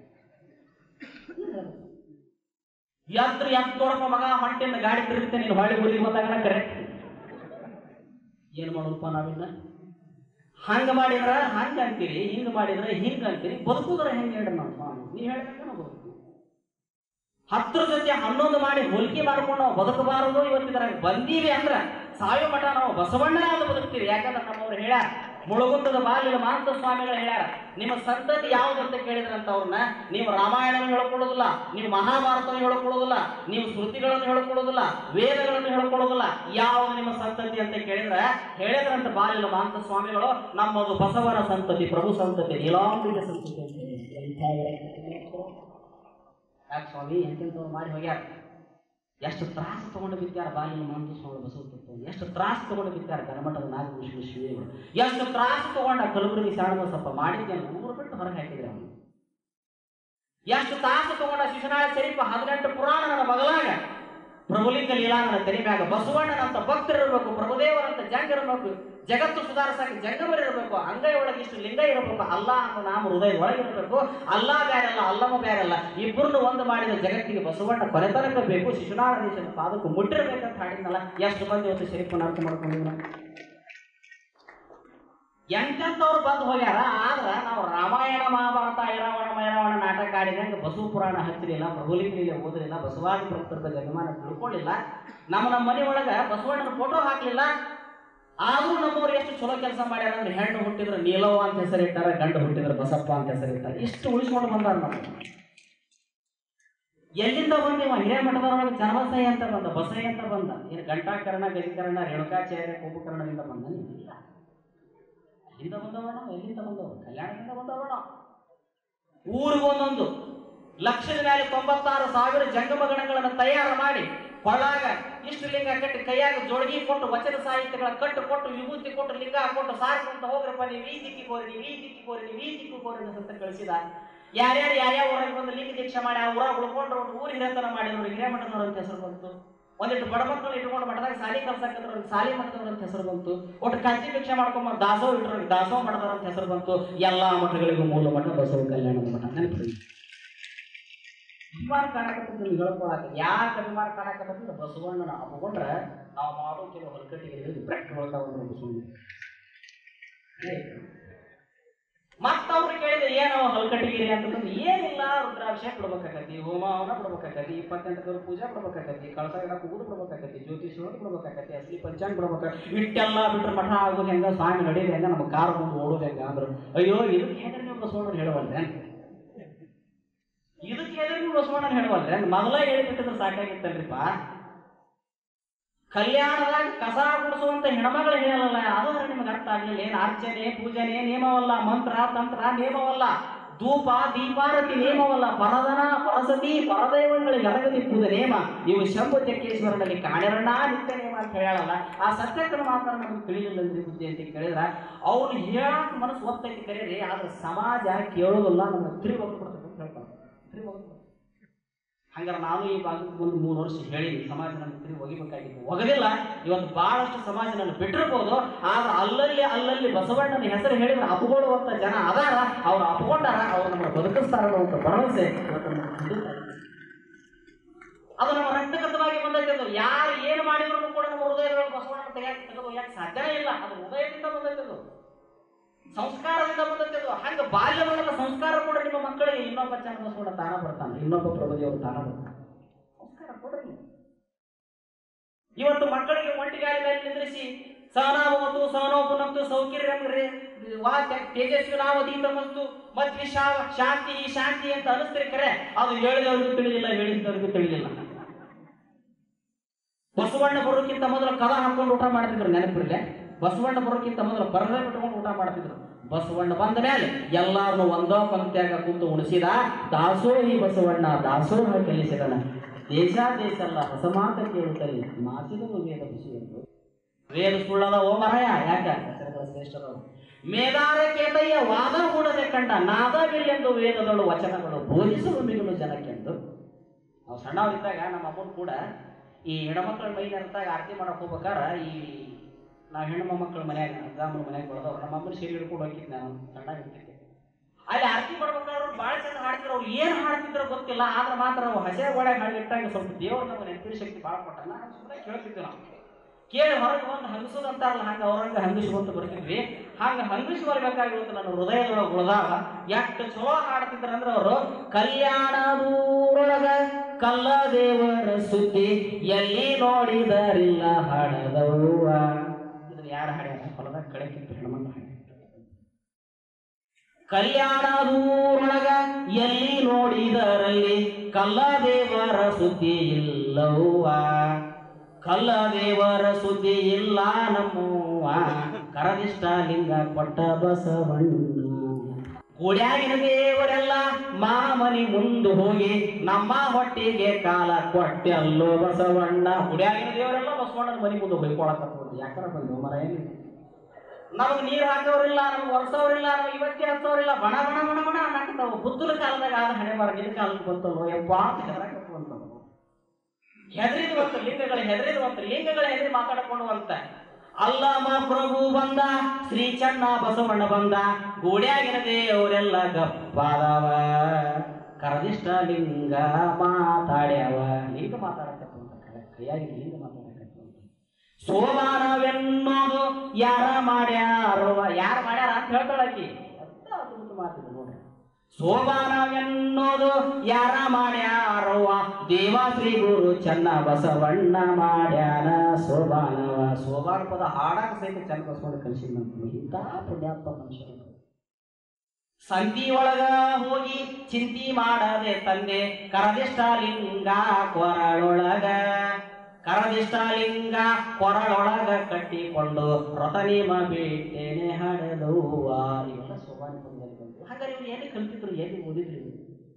ಎತ್ರ ಎತ್ ನೋಡಪ್ಪ ಮಗ ಹೊಂಟಿಂದ ಗಾಡಿ ತಿರುಗುತ್ತೆ ನೀನು ಹೊಳ್ಳಿ ಊರಿಗೆ ಬಂದಾಗ ಕರೆಕ್ಟ್ ಏನು ಮಾಡೋದಪ್ಪ ನಾವಿನ್ನ ಹಂಗ ಮಾಡಿದ್ರ ಹಂಗ ಅಂತೀರಿ ಹಿಂಗ ಮಾಡಿದ್ರ ಹಿಂಗ ಅಂತೀರಿ ಬದುಕುದ್ರ ಹೆಂಗೆ ಹೇಳಿ ನಾವು ಸ್ವಾಮಿ ನೀವು ಹೇಳಿದಂಗೆ ನಾವು ಬದುಕ್ತೀವಿ ಹತ್ತರ ಜೊತೆ ಹನ್ನೊಂದು ಮಾಡಿ ಹೋಲಿಕೆ ಮಾಡ್ಕೊಂಡು ನಾವು ಬದುಕಬಾರದು ಇವತ್ತಿದ್ರಾಗ ಬಂದೀವಿ ಅಂದ್ರ ಸಾಯೋ ಮಠ ನಾವು ಬಸವಣ್ಣನ ಅಂತ ಬದುಕ್ತೀವಿ ಯಾಕಂದ್ರೆ ನಮ್ಮವ್ರು ಹೇಳ್ಯಾರ ಮುಳುಗುಂದದ ಬಾಲಿನ ಮಾಂತ ಸ್ವಾಮಿಗಳು ಹೇಳ್ಯಾರ ನಿಮ್ಮ ಸಂತತಿ ಯಾವ್ದಂತ ಕೇಳಿದ್ರಂತ ಅವ್ರನ್ನ ನೀವು ರಾಮಾಯಣವನ್ನು ಹೇಳ್ಕೊಳ್ಳೋದಿಲ್ಲ ನೀವು ಮಹಾಭಾರತವನ್ನು ಹೇಳ್ಕೊಳ್ಳೋದಿಲ್ಲ ನೀವು ಸ್ಮೃತಿಗಳನ್ನು ಹೇಳ್ಕೊಳ್ಳೋದಿಲ್ಲ ವೇದಗಳನ್ನು ಹೇಳ್ಕೊಳ್ಳೋದಿಲ್ಲ ಯಾವ್ದು ನಿಮ್ಮ ಸಂತತಿ ಅಂತ ಕೇಳಿದ್ರೆ ಹೇಳಿದ್ರಂತ ಬಾಲಿನ ಮಾಂತ ಸ್ವಾಮಿಗಳು ನಮ್ಮದು ಬಸವನ ಸಂತತಿ ಪ್ರಭು ಸಂತತಿ ನೀಲಾಂಬಿಕ ಸಂತತಿ ಅಂತ ಹೇಳಿದ್ರು. ಎಂಥ ಯಾಕೆ ಸ್ವಾಮಿ ಎಂತೆಂಥವ್ರು ಮಾಡಿ ಹೋಗ್ಯಾರ ಎಷ್ಟು ತ್ರಾಸ ತಗೊಂಡು ಬಿದ್ದಾರ ಬಾಲಿನ ಮಾಂತ ಸ್ವಾಮಿ ಬಸವತತ್ವ ಎಷ್ಟು ತ್ರಾಸ ತಗೊಂಡು ಬಿದ್ದಾರ ಗಣಮಠದ ನಾಗಭೂಷಣ ಶಿವಿಗಳು ಎಷ್ಟು ತ್ರಾಸ ತಗೊಂಡ ಕಲಬುರಗಿ ಶಾಣಬಸಪ್ಪ ಮಾಡಿದ್ದೇನೆ ಊರು ಬಿಟ್ಟು ಹೊರಗೆ ಹಾಕಿದ್ರೆ ಅವನು ಎಷ್ಟು ತಾಸ ತಗೊಂಡ ಶಿಶುನಾಳ ಶರೀಫ ಹದಿನೆಂಟು ಪುರಾಣ ನನ್ನ ಮಗಲಾಗ ಪ್ರಭುಲಿಂಗ ಲೀಲಾ ನನ್ನ ತೆರೆ ಮ್ಯಾಗ ಬಸವಣ್ಣನಂತ ಭಕ್ತರಿರ್ಬೇಕು ಪ್ರಭುದೇವರಂತ ಜಂಗ ಇರಬೇಕು ಜಗತ್ತು ಸುಧಾರಿಸಕ್ಕೆ ಜಂಗಮರಿರಬೇಕು ಅಂಗೈ ಒಳಗೆ ಇಷ್ಟು ಲಿಂಗ ಇರಬೇಕು ಅಲ್ಲ ಅನ್ನೋ ನಾಮ ಹೃದಯ ಒಳಗಿರಬೇಕು ಅಲ್ಲ ಬ್ಯಾರಲ್ಲ ಅಲ್ಲಮ್ಮ ಬ್ಯಾರಲ್ಲ ಇಬ್ಬರನ್ನು ಒಂದು ಮಾಡಿದ ಜಗತ್ತಿಗೆ ಬಸವಣ್ಣ ಕೊನೆತನಕ ಬೇಕು ಶಿಶುನಾಳ ದೇಶದ ಪಾದಕ್ಕೂ ಮುಟ್ಟಿರ್ಬೇಕಂತ ಹಾಡಿದ್ನಲ್ಲ ಎಷ್ಟು ಮಂದಿ ಇವತ್ತು ಶರೀಫನ ಅರ್ಥ ಮಾಡ್ಕೊಂಡಿವಿ ನಾವು ಎಂತೆಂಥವ್ರು ಬಂದು ಹೋಗ್ಯಾರ ಆದ್ರ ನಾವು ರಾಮಾಯಣ ಮಹಾಭಾರತ ಐರಾವಣ ಮೈರಾವಣ ನಾಟಕ ಆಡಿದಂಗೆ ಬಸವ ಪುರಾಣ ಹಚ್ಚಲಿಲ್ಲ ಪ್ರಭುಲಿಂಗಲಿಲ್ಲ ಓದಲಿಲ್ಲ ಬಸವಾದಿ ಭಕ್ತರ ಬಗ್ಗೆ ಅಭಿಮಾನ ತಿಳ್ಕೊಳ್ಳಿಲ್ಲ ನಮ್ಮ ನಮ್ಮ ಮನೆ ಒಳಗ ಬಸವಣ್ಣನ ಫೋಟೋ ಹಾಕ್ಲಿಲ್ಲ ಆದ್ರೂ ನಮ್ಮವ್ರು ಎಷ್ಟು ಚಲೋ ಕೆಲಸ ಮಾಡ್ಯಾರ ಅಂದ್ರೆ ಹೆಣ್ಣು ಹುಟ್ಟಿದ್ರೆ ನೀಲವ್ವ ಅಂತ ಹೆಸರಿಟ್ಟಾರ ಗಂಡು ಹುಟ್ಟಿದ್ರೆ ಬಸಪ್ಪ ಅಂತ ಹೆಸರಿಟ್ಟಾರ ಇಷ್ಟು ಉಳಿಸ್ಕೊಂಡು ಬಂದಾರ ನಾವು ಎಲ್ಲಿಂದ ಬಂದಿವ ಹಿರೇಮಠದೊಳಗೆ ಚನ್ನಬಸಯ್ಯ ಅಂತ ಬಂದ ಬಸಯ್ಯ ಅಂತ ಬಂದ ಏನು ಗಂಟಾಕರಣ ಗಜಕರಣ ರೇಣುಕಾಚಾರ್ಯ ಕುಂಭಕರ್ಣದಿಂದ ಬಂದ ಇಲ್ಲ ಎಲ್ಲಿಂದ ಬಂದವ ನಾವು ಎಲ್ಲಿಂದ ಬಂದವ ಕಲ್ಯಾಣದಿಂದ ಬಂದವ ನಾವು ಊರಿಗೆ ಒಂದೊಂದು ಲಕ್ಷದ ಮೇಲೆ ತೊಂಬತ್ತಾರು ಸಾವಿರ ಜಂಗಮಗಣಗಳನ್ನು ತಯಾರು ಮಾಡಿ ಕೊಳ್ಳಾಗ ಇಷ್ಟು ಲಿಂಗ ಕಟ್ಟಿ ಕೈಯಾಗ ಜೋಡಗಿ ಕೊಟ್ಟು ವಚನ ಸಾಹಿತ್ಯಗಳ ಕಟ್ಟು ಕೊಟ್ಟು ವಿಭೂತಿ ಕೊಟ್ಟು ಲಿಂಗ ಕೊಟ್ಟು ಸಾರ್ಕೊಂತ ಹೋಗ್ರಪ್ಪ ನೀವು ಈ ದಿಕ್ಕಿ ಕೋರಿ ನೀವು ಈ ದಿಕ್ಕಿ ಕೋರಿ ನೀವು ಈ ದಿಕ್ಕು ಕೋರಿ ಅಂತ ಕಳಿಸಿದ ಯಾರ್ಯಾರು ಯಾರ್ಯಾವ ಊರಾಗ ಬಂದು ಲಿಂಗ ದೀಕ್ಷೆ ಮಾಡಿ ಆ ಊರಾಗ ಉಳ್ಕೊಂಡ್ರು ಒಂದು ಊರು ಹಿರೇತನ ಮಾಡಿದ್ರು ಹಿರೇಮಠದವ್ರು ಅಂತ ಹೆಸರು ಬಂತು ಒಂದಿಟ್ಟು ಬಡ ಮಕ್ಕಳು ಇಟ್ಕೊಂಡು ಮಠದಾಗ ಸಾಲಿ ಕಲ್ಸಕ್ಕಿದ್ರು ಅವ್ರಿಗೆ ಸಾಲಿ ಮಠದವ್ರು ಅಂತ ಹೆಸರು ಬಂತು ಒಟ್ಟು ಕಂಚಿ ಭಿಕ್ಷೆ ಮಾಡ್ಕೊಂಬ ದಾಸೋ ಇಟ್ರು ದಾಸೋ ಮಠದವ್ರು ಅಂತ ಹೆಸರು ಬಂತು ಎಲ್ಲಾ ಮಠಗಳಿಗೂ ಮೂಲ ಮಠ ಬಸವ ಕಲ್ಯಾಣದ ಮಠ ನೆನಪು ಅಭಿಮಾನ ಕಾಣಕತ್ತದ ಹೇಳ್ಕೊಳಕ ಯಾಕೆ ಅಭಿಮಾನ ಕಾಣಕತ್ತದ ಬಸವಣ್ಣನ ಅಪ್ಕೊಂಡ್ರ ನಾವು ಮಾಡೋ ಕೆಲವು ಹೊರಕಟ್ಟಿಗೆ ಬ್ರೆಕ್ ಹೊಳ್ತಾವ ಬಸವಣ್ಣ ಮತ್ತ ಅವ್ರು ಕೇಳಿದ್ರೆ ಏನು ಹಲ್ಕಟ್ಟಿಗಿರಿ ಅಂತಂದ್ರೆ ಏನಿಲ್ಲ ರುದ್ರಾಭಿಷೇಕ ಬಿಡ್ಬೇಕಾಗತಿ ಹೋಮವನ್ನ ಬಿಡ್ಬೇಕಾಗತಿ ಇಪ್ಪತ್ತೆಂಟು ಪೂಜೆ ಬಿಡ್ಬೇಕಾಗತಿ ಕಳಸ ಗಿಡ ಕೂದು ಬಿಡ್ಬೇಕಾಗತಿ ಜ್ಯೋತಿಷ್ ಒಳಗೆ ಬಿಡ್ಬೇಕಾಗತಿ ಅಸಲಿ ಪಂಚಾಂಗ ಬಿಡ್ಬೇಕು ಇಟ್ಟೆಲ್ಲ ಬಿಟ್ರೆ ಮಠ ಆಗೋದು ಹೆಂಗ ಸ್ವಾಮಿ ನಡೆಯೋದು ಹೆಂಗ ನಮ್ಮ ಕಾರ್ ಮುಂದೆ ಓಡೋದು ಹೆಂಗ ಅಂದ್ರು ಅಯ್ಯೋ ಇದಕ್ಕೆ ಹೆಂಗ್ರಿ ನೀವು ಬಸವಣ್ಣ ಹೇಳುವಲ್ರೆ ಇದಕ್ಕೆ ಹೆಂಗ್ರಿ ನೀವು ಬಸವಣ್ಣ ಹೇಳುವಲ್ರೆ ಮೊದಲ ಹೇಳಿಬಿಟ್ಟಿದ್ರೆ ಸಾಕಾಗಿತ್ತಲ್ರಿಪ್ಪ ಕಲ್ಯಾಣದಾಗ ಕಸ ಗುಡಿಸುವಂತ ಹೆಣ್ಮಗಳು ಹೇಳಲ್ಲ ಅದು ನಿಮ್ಗೆ ಅರ್ಥ ಆಗ್ಲಿಲ್ಲ ಏನು ಅರ್ಚನೆ ಪೂಜನೆ ನೇಮವಲ್ಲ ಮಂತ್ರ ತಂತ್ರ ನೇಮವಲ್ಲ ಧೂಪ ದೀಪಾರತಿ ನೇಮವಲ್ಲ ಪರದನ ಪರಸತಿ ಪರದೈವಗಳಿಗೆ ಎರಗದಿಪ್ಪುವುದು ನೇಮ ಇವು ಶಂಭು ಚಕ್ಕೇಶ್ವರನಲ್ಲಿ ಕಾಣಿರಣ್ಣ ನಿತ್ಯ ನೇಮ ಅಂತ ಹೇಳಲ್ಲ ಆ ಸತ್ಯಕ್ಕನ ಮಾತ್ರ ನಮ್ಗೆ ತಿಳಿಲಿಲ್ಲ ಅಂದ್ರೆ ಬುದ್ಧಿ ಅಂತ ಕೇಳಿದ್ರ ಅವ್ರು ಹೇಳಕ್ ಮನಸ್ಸು ಒತ್ತೈತಿ ಕರೀರಿ ಆದ್ರೆ ಸಮಾಜ ಕೇಳೋದಿಲ್ಲ ನಮ್ಗೆ ತಿರುಗಿ ಹೋಗ್ಬಿಡ್ತದೆ ಅಂತ ಹೇಳ್ತಾರೆ ತಿರುಗಿ ಹೋಗ್ಬಿಡ್ತದೆ ಹಂಗಾರೆ ನಾನು ಈ ಭಾಗಕ್ಕೆ ಒಂದು ಮೂರು ವರ್ಷ ಹೇಳಿ ಸಮಾಜ ನನ್ನ ತಿರುಗಿ ಒಗಿಬೇಕಾಗಿತ್ತು ಒಗದಿಲ್ಲ ಇವತ್ತು ಬಹಳಷ್ಟು ಸಮಾಜ ನನ್ನ ಬಿಟ್ಟಿರ್ಬೋದು ಆದ್ರೆ ಅಲ್ಲಲ್ಲಿ ಅಲ್ಲಲ್ಲಿ ಬಸವಣ್ಣನ ಹೆಸರು ಹೇಳಿದ್ರೆ ಅಪ್ಕೊಳ್ಳುವಂತ ಜನ ಅದಾರ ಅವ್ರು ಅಪ್ಕೊಂಡಾರ ಅವ್ರು ನಮ್ಮನ್ನು ಬದುಕಿಸ್ತಾರ ಅನ್ನುವಂಥ ಭರವಸೆ ಇವತ್ತು ನಮ್ಗೆ ಸಿಗುತ್ತೆ. ಅದು ನಮ್ಮ ರಕ್ತಗತವಾಗಿ ಬಂದೈತೆ ಅದು ಯಾರು ಏನು ಮಾಡಿದ್ರು ಕೂಡ ನಮ್ಮ ಹೃದಯದೊಳಗೆ ಬಸವಣ್ಣನ ತೆಗೆಯಕ್ಕೆ ತೆಗೆದು ಯಾಕೆ ಸಾಧ್ಯನೇ ಇಲ್ಲ ಅದು ಹೃದಯದಿಂದ ಬಂದೈತೆ ಅದು ಸಂಸ್ಕಾರದಿಂದ ಬಂದೈತೆ ಅದು ಹಂಗೆ ಬಾಲ್ಯದೊಳಗ ಸಂಸ್ಕಾರ ಕೂಡ ನಿಮ್ಮ ಮಕ್ಕಳಿಗೆ ಇನ್ನೊಬ್ಬ ಚಂದ ಬಸವಣ್ಣ ತಾನ ಬರ್ತಾನೆ ಇನ್ನೊಬ್ಬ ಪ್ರಭುದೇವರು ತಾನ ಬರ್ತಾನೆ ಸಂಸ್ಕಾರ ಕೊಡ್ರಿ ನೀವು. ಇವತ್ತು ಮಕ್ಕಳಿಗೆ ಒಂಟಿಗಾಲಿ ಮೇಲೆ ನಿಂದ್ರಿಸಿ ಸಹನಾಭವತು ಸಹನೋ ಪುನಂತು ಸೌಕರ್ಯಂಗ್ರಿ ವಾ ತೇಜಸ್ವಿ ನಾವಧೀತ ಮತ್ತು ಮದ್ವಿಷಾ ಶಾಂತಿ ಶಾಂತಿ ಅಂತ ಅನಿಸ್ತಾರೆ ಕರೆ ಅದು ಹೇಳಿದವ್ರಿಗೂ ತಿಳಿದಿಲ್ಲ ಹೇಳಿದವ್ರಿಗೂ ತಿಳಿದಿಲ್ಲ ಬಸವಣ್ಣ ಬರೋಕ್ಕಿಂತ ಮೊದಲು ಕದ ಹಾಕೊಂಡು ಊಟ ಮಾಡ್ತಿದ್ರು ನೆನಪಿರ್ಲೆ ಬಸವಣ್ಣ ಬರೋಕ್ಕಿಂತ ಮೊದಲು ಪರದೆ ಬಿಟ್ಕೊಂಡು ಊಟ ಮಾಡ್ತಿದ್ರು ಬಸವಣ್ಣ ಬಂದ ಮೇಲೆ ಎಲ್ಲಾರನ್ನು ಒಂದೋ ಪಂಕ್ತಿಯಾಗ ಕೂತು ಉಣಿಸಿದ ದಾಸೋಹಿ ಬಸವಣ್ಣ ದಾಸೋಹ ಕಲಿಸಿದನ ದೇಶ ದೇಶ ಅಲ್ಲ ಹೊಸ ಮಾತ ಕೇಳುತ್ತಲಿ ಮಾತಿದನು ವೇದ ಖುಷಿಯಂತು ವೇದ ಸುಳ್ಳದ ಓ ಮರಯ ಯಾಕ ಹೆಸರುಗಳ ಶ್ರೇಷ್ಠರವರು ಮೇದಾರ ಕೇತಯ್ಯ ವಾದ ಹೂಡದೆ ಕಂಡ ನಾದವಿಲ್ಲೆಂದು ವೇದದಳು ವಚನಗಳು ಬೋಧಿಸುವ ಮಿಗುಲು ಜನಕ್ಕೆಂದು ನಾವು ಸಣ್ಣವರಿದ್ದಾಗ ನಮ್ಮ ಅಮ್ಮನ ಕೂಡ ಈ ಹೆಣ್ಮಕ್ಳ ಮೈ ನೆರೆತಾಗ ಆರತಿ ಮಾಡಕ್ ಹೋಗ್ಬೇಕಾರ ಈ ನಾವು ಹೆಣ್ಣು ಮಕ್ಕಳ ಮನ್ಯಾಗ ಅಜ್ಜಾಮನ ಮನ್ಯಾಗ ಬೆಳೆದವ್ರು ನಮ್ಮ ಅಮ್ಮನ ಸೀರೆ ಹಿಡ್ಕೊಂಡು ಹೋಗಿದ್ದು ನಾನು ಸಣ್ಣ ಇರ್ತಿದ್ದೆ ಅಲ್ಲಿ ಆರತಿ ಮಾಡ್ಬೇಕಾದ್ರೆ ಅವ್ರು ಭಾಳ ಚಂದ ಹಾಡ್ತಿದ್ರು ಅವ್ರು ಏನು ಹಾಡ್ತಿದ್ರು ಗೊತ್ತಿಲ್ಲ ಆದ್ರೆ ಮಾತ್ರ ನಾವು ಹಸೆ ಒಳಗೆ ಹಾಡಿಟ್ಟಾಗ ಸ್ವಲ್ಪ ದೇವ್ರ ನಮಗೆ ನೆನಪಿನ ಶಕ್ತಿ ಭಾಳ ಕೊಟ್ಟ ನಾವು ಸುಮ್ಮನೆ ಕೇಳ್ತಿದ್ವಿ ನಾವು ಕೇಳಿ ಹೊರಗೆ ಬಂದು ಹಂಗಸೋದು ಅಂತಾರಲ್ಲ ಹಂಗೆ ಅವ್ರಂಗೆ ಹಂಗಿಸುವಂತ ಬರ್ತಿದ್ವಿ ಹಂಗೆ ಹಂಗಿಸಿ ಬರ್ಬೇಕಾಗಿ ಇವತ್ತು ನನ್ನ ಹೃದಯದೊಳಗೆ ಉಳ್ದಾವ ಎಷ್ಟು ಚಲೋ ಹಾಡ್ತಿದ್ರಂದ್ರೆ ಅವರು ಕಲ್ಯಾಣದೂರೊಳಗ ಕಲ್ಲ ದೇವರ ಸುದ್ದಿ ಎಲ್ಲಿ ನೋಡಿದರಿಲ್ಲ ಹಾಡದವ್ವ ಇದನ್ನ ಯಾರು ಹಾಡ್ಯಾರ ಹೊಲದಾಗ ಕಳೆ ಕಿತ್ತು ಹೆಣ್ಮಕ್ಳು ಹಾಡ್ಯಾರ ಕಲ್ಯಾಣದೂರೊಳಗ ಎಲ್ಲಿ ನೋಡಿದರಲ್ಲಿ ಕಲ್ಲ ದೇವರ ಸುದ್ದಿ ಇಲ್ಲವ್ವ ಕಲ್ಲ ದೇವರ ಸುದ್ದಿ ಇಲ್ಲ ನಮ್ಮವ್ವ ಕರದಿಷ್ಟ ಲಿಂಗ ಕೊಟ್ಟ ಬಸವಣ್ಣ ಗುಡ್ಯಾಗಿನ ದೇವರೆಲ್ಲ ಮಾಮನಿ ಮುಂದೆ ಹೋಗಿ ನಮ್ಮ ಹೊಟ್ಟಿಗೆ ಕಾಲ ಕೊಟ್ಟೆಲ್ಲೋ ಬಸವಣ್ಣ ಗುಡ್ಯಾಗಿನ ದೇವರೆಲ್ಲ ಬಸವಣ್ಣನ ಮನಿ ಮುಂದೆ ಹೊಯ್ಕೊಳಕತ್ತವ್ರು ಯಾಕರ ಬಂದು ಮರ ಏನಿಲ್ಲ ನಮಗೆ ನೀರು ಹಾಕೋರಿಲ್ಲ ನಮ್ಗೆ ಒರೆಸೋರಿಲ್ಲ ನಮ್ಗೆ ಇವತ್ತಿ ಹಚ್ಚೋರಿಲ್ಲ ಬಣ ಬಣ ಬಣ ಬಣ ಅನ್ನಕತ್ತಾವ ಬುದ್ಧನ ಕಾಲದಾಗ ಆದ ಹಣೆ ಬಾರ ನಿನ್ನ ಕಾಲಕ್ಕೆ ಬಂತಲ್ಲೋ ಯಪ್ಪ ಅಂತ ಹೆದರಕತ್ತು ಅಂತ ಹೆದರಿರುವಂತ ಲಿಂಗಗಳ ಹೆದರಿರುವಂತ ಲಿಂಗಗಳ ಹೆದರಿ ಮಾತಾಡಿಕೊಳ್ಳುವಂತ ಅಲ್ಲಮ ಪ್ರಭು ಬಂದ ಶ್ರೀ ಚನ್ನ ಬಸವಣ್ಣ ಬಂದ ಗೋಡ್ಯಾಗಿನ ದೇವರೆಲ್ಲ ಗಪ್ಪಾದವ ಕರದಿಷ್ಟ ಲಿಂಗ ಮಾತಾಡ್ಯಾವ ಲಿಂಗ ಮಾತಾಡಕತ್ತು ಅಂತ ಕೈಯಾಗಿ ಲಿಂಗ ಮಾತಾಡಕತ್ತು ಅಂತ ಸೋಮಾನವೆನ್ನೋದು ಯಾರ ಮಾಡ್ಯಾರೋ ಯಾರ ಮಾಡ್ಯಾರ ಅಂತ ಹೇಳ್ತಾಳಕಿ ಎಂತ ಅದ್ಭುತ ಮಾತಿದೆ ನೋಡ್ರಿ ಸೋಮಾನವೆನ್ನೋದು ಯಾರ ಮಾಡ್ಯಾರವ್ವ ದೇವ ಶ್ರೀ ಗುರು ಚನ್ನ ಬಸವಣ್ಣ ಮಾಡ್ಯಾನ ಸೋಬಾನವ ಸೋಬಾನ ಪದ ಹಾಡಾಕ ಸಹಿತ ಚನ್ನ ಬಸವಣ್ಣ ಕಲಿಸಿದಂತ ಇಂಥ ಪುಣ್ಯಾತ್ಮ ಮನುಷ್ಯರು ಸಂತಿ ಒಳಗ ಹೋಗಿ ಚಿಂತಿ ಮಾಡದೆ ತಂದೆ ಕರದಿಷ್ಟ ಲಿಂಗ ಕೊರಳೊಳಗ ಕರದಿಷ್ಟ ಲಿಂಗ ಕೊರಳೊಳಗ ಕಟ್ಟಿಕೊಂಡು ರತನಿಮ ಬಿಟ್ಟೇನೆ ಹಡೆದುವ ಇವೆಲ್ಲ ಸೋಬಾನ ಪದದಲ್ಲಿ ಬಂತು ಹಾಗಾದ್ರೆ ಇವ್ರು ಎಲ್ಲಿ ಕಲ್ತಿದ್ರು ಎಲ್ಲಿ ಓದಿದ್ರು ಇವ್ರು?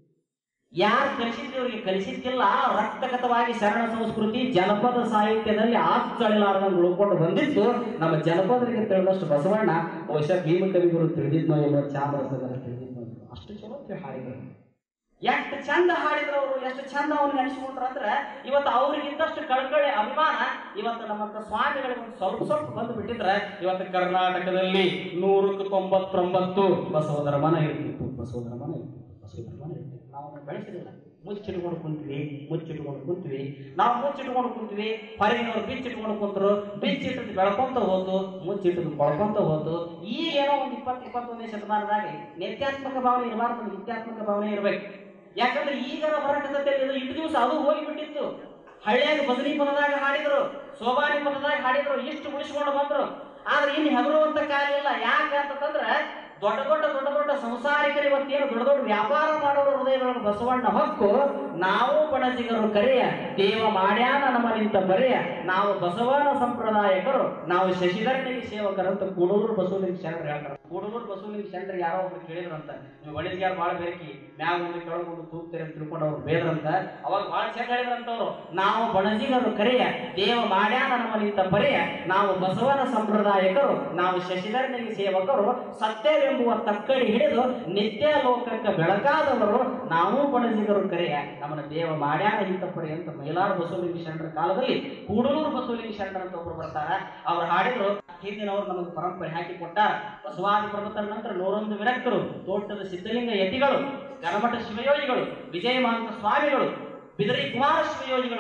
ಯಾರು ಕಲಿಸಿದ್ರು ಇವರಿಗೆ ಕಲಿಸಿದ್ದಿಲ್ಲ ರಕ್ತಗತವಾಗಿ ಶರಣ ಸಂಸ್ಕೃತಿ ಜನಪದ ಸಾಹಿತ್ಯದಲ್ಲಿ ಆಚಳಿಲಾರ್ದಂಗೆ ಉಳ್ಕೊಂಡು ಬಂದಿದ್ದು ನಮ್ಮ ಜನಪದರಿಗೆ ತಿಳಿದಷ್ಟು ಬಸವಣ್ಣ ಬಹುಶಃ ಭೀಮಕವಿಗಳು ತಿಳಿದಿದ್ನೋ ಏನೋ ಚಾಮರಸಗರ ತಿಳಿದಿದ್ನೋ ಏನೋ. ಅಷ್ಟು ಚಲೋ ತಿ- ಹಾಡಿದ್ರು ಎಷ್ಟು ಚಂದ ಹಾಡಿದ್ರು ಅವರು ಎಷ್ಟು ಚಂದ ಅವ್ರು ನೆನೆಸ್ಕೊಂಡ್ರು ಅಂದ್ರೆ ಇವತ್ತು ಅವ್ರಿಗೆ ಇದ್ದಷ್ಟು ಕಳ್ಕಳಿ ಅಭಿಮಾನ ಇವತ್ತು ನಮ್ಮಂತ ಸ್ವಾಮಿಗಳಿಗೆ ಒಂದು ಸ್ವಲ್ಪ ಸ್ವಲ್ಪ ಬಂದು ಬಿಟ್ಟಿದ್ರೆ ಇವತ್ತು ಕರ್ನಾಟಕದಲ್ಲಿ ನೂರಕ್ಕೆ ತೊಂಬತ್ತೊಂಬತ್ತು ಬಸವದರ ಮನ ಇರ್ತಿತ್ತು ಬಸವದರ ಮನ ಇರ್ತಿತ್ತು ಬಸವದರ ಮನ ಇರ್ತಿತ್ತು ನಾವು ಅದನ್ನ ಬೆಳೆಸಲಿಲ್ಲ ಮುಚ್ಚಿಟ್ಕೊಂಡು ಕುಂತೀವಿ ಮುಚ್ಚಿಟ್ಕೊಂಡು ಕುಂತೀವಿ ನಾವು ಮುಚ್ಚಿಟ್ಕೊಂಡು ಕುಂತೀವಿ ಹೊರಗಿನವ್ರು ಬಿಚ್ಚಿಟ್ಕೊಂಡು ಕುಂತರು ಬಿಚ್ಚಿಟ್ಟದ್ದು ಬೆಳ್ಕೊಂತ ಹೋತು ಮುಚ್ಚಿಟ್ಟದ್ದು ಕೊಳ್ಕೊಂತ ಹೋತು ಈಗ ಏನೋ ಒಂದು ಇಪ್ಪತ್ತು ಇಪ್ಪತ್ತೊಂದನೇ ಶತಮಾನದಾಗ ನಿತ್ಯಾತ್ಮಕ ಭಾವನೆ ಇರಬಾರ್ದು ನಿತ್ಯಾತ್ಮಕ ಭಾವನೆ ಇರಬೇಕು ಯಾಕಂದ್ರೆ ಈಗ ಬರಕತ್ತೈತೆ ಇದು ಇಟ್ಟು ದಿವಸ ಅದು ಹೋಗಿಬಿಟ್ಟಿತ್ತು ಹಳ್ಳಿಯಾಗ ಬದಲಿ ಪದದಾಗ ಹಾಡಿದ್ರು ಸೋಬಾನಿ ಪದದಾಗ ಹಾಡಿದ್ರು ಇಷ್ಟು ಉಳಿಸ್ಕೊಂಡು ಬಂದ್ರು ಆದ್ರೆ ಇನ್ನು ಹೆದರುವಂತ ಕಾಲ ಇಲ್ಲ ಯಾಕೆ ಅಂತಂದ್ರೆ ದೊಡ್ಡ ದೊಡ್ಡ ದೊಡ್ಡ ದೊಡ್ಡ ಸಂಸಾರಿಕರು ಇವತ್ತೇನು ದೊಡ್ಡ ದೊಡ್ಡ ವ್ಯಾಪಾರ ಮಾಡೋರು ಹೃದಯದೊಳಗೆ ಬಸವಣ್ಣ ಹೊಕ್ಕು ನಾವು ಬಣಜಿಗರು ಕರೆಯ ದೇವ ಮಾಡ್ಯಾನ ನಮ್ಮನಿಂತ ಬರೆಯ ನಾವು ಬಸವನ ಸಂಪ್ರದಾಯಕರು ನಾವು ಶಶಿಧರನಿಗೆ ಸೇವಕರಂತ ಕೂಡಲೂರು ಬಸವಲಿಂಗ ಶರಣರು ಹೇಳ್ತಾರೆ ಕೂಡಲೂರು ಬಸವಲಿಂಗ ಶರಣರು ಯಾರೋ ಒಬ್ರು ಕೇಳಿದ್ರಂತ ನೀವು ಒಳಿಸ್ಯಾರ ಭಾಳ ಬೇಕಿ ಮ್ಯಾಗ ಒಂದು ಕೆಳಗೊಂದು ತೂಗ್ತೀರಿ ಅಂತ ತಿಳ್ಕೊಂಡು ಅವ್ರು ಬೇದ್ರಂತ ಅವಾಗ ಭಾಳ ಚೆಂದ ಹೇಳಿದ್ರಂತವ್ರು ನಾವು ಬಣಜಿಗರು ಕರೆಯ ದೇವ ಮಾಡ್ಯಾನ ನಮ್ಮನಿಂತ ಬರೆಯ ನಾವು ಬಸವನ ಸಂಪ್ರದಾಯಕರು ನಾವು ಶಶಿಧರನಿಗೆ ಸೇವಕರು ಸತ್ಯವೆಂಬುವ ತಕ್ಕಡಿ ಹಿಡಿದು ನಿತ್ಯ ಲೋಕಕ್ಕೆ ಬೆಳಕಾದವರು ನಾವು ಬಣಜಿಗರು ಕರೆಯ ನಮ್ಮನ್ನ ದೇವ ಮಾಡ್ಯಾನ ಇಂತ ಪರಿ ಅಂತ ಮೈಲಾರ ಬಸವಲಿಂಗ ಶರಣರ ಕಾಲದಲ್ಲಿ ಕೂಡಲೂರು ಬಸವಲಿಂಗ ಶರಣರ ಅಂತ ಒಬ್ರು ಬರ್ತಾರ ಅವ್ರು ಹಾಡಿದ್ರು ಹಿಂದಿನವ್ರು ನಮಗೆ ಪರಂಪರೆ ಹಾಕಿ ಕೊಟ್ಟಾರ ಬಸವಾದಿ ಪ್ರಮುಖರ ನಂತರ ನೂರೊಂದು ವಿರಕ್ತರು ತೋಟದ ಸಿದ್ಧಲಿಂಗ ಯತಿಗಳು ಗಣಮಠ ಶಿವಯೋಗಿಗಳು ವಿಜಯಮಾಂತ ಸ್ವಾಮಿಗಳು ಬಿದರಿ ಕುಮಾರ ಶಿವಯೋಗಿಗಳು